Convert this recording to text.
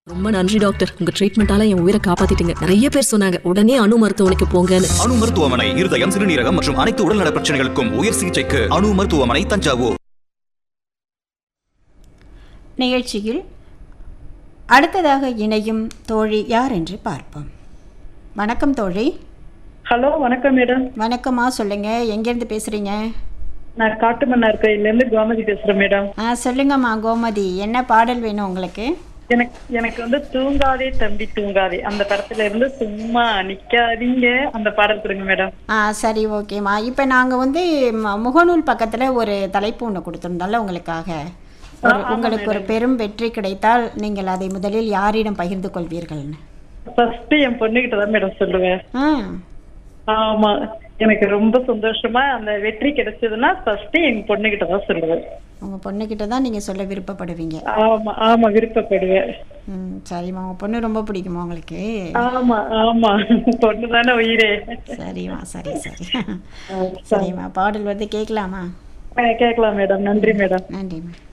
ரொம்ப நன்றி டாக்டர் உங்க ட்ரீட்மெண்டால என் உயிரை காப்பாத்திட்டீங்க நிறைய பேர் சொன்னாங்க உடனே அணு மருத்துவமனைக்கு போங்கன்னு அணு மருத்துவமனை இருதயம் சிறுநீரகம் மற்றும் அனைத்து உடல்நல பிரச்சனைகளுக்கும் உயர் சிகிச்சைக்கு அணு மருத்துவமனை தஞ்சாவூர் நிகழ்ச்சியில் அடுத்ததாக இணையும் தோழி யார் என்று பார்ப்போம் வணக்கம் தோழி ஹலோ வணக்கம் மேடம் வணக்கம்மா சொல்லுங்க எங்கேருந்து பேசுறீங்க நான் காட்டுமன்னார் கோயிலேருந்து கோமதி பேசுறேன் மேடம் ஆ சொல்லுங்கம்மா கோமதி என்ன பாடல் வேணும் உங்களுக்கு எனக்கு எனக்கு வந்து தூங்காதே தம்பி தூங்காதே அந்த படத்துல இருந்து சும்மா நிக்காதீங்க அந்த பாடல் கொடுங்க மேடம் ஆ சரி ஓகேம்மா இப்போ நாங்கள் வந்து ம- முகநூல் பக்கத்தில் ஒரு தலைப்பு ஒன்று கொடுத்துருந்தோம்ல உங்களுக்காக ஒரு உங்களுக்கு ஒரு பெரும் வெற்றி கிடைத்தால் நீங்கள் அதை முதலில் யாரிடம் பகிர்ந்து கொள்வீர்கள்னு ஃபர்ஸ்ட் என் பொண்ணுகிட்ட தான் மேடம் சொல்லுவேன் ஆ ஆமா எனக்கு ரொம்ப சந்தோஷமா அந்த வெற்றி கிடைச்சதுன்னா ஃபர்ஸ்ட் என் பொண்ணுகிட்ட தான் சொல்லுவேன் உங்கள் பொண்ணுக்கிட்ட தான் நீங்கள் சொல்ல விருப்பப்படுவீங்க ஆமா ஆமா விருப்பப்படுவேன் ம் சரிம்மா உங்கள் பொண்ணு ரொம்ப பிடிக்குமா உங்களுக்கு ஆமா ஆமா பொண்ணு தானே உயிரே சரிம்மா சரி சரி சரிம்மா பாடல் வந்து கேட்கலாமா கேட்கலாம் மேடம் நன்றி மேடம் நன்றிம்மா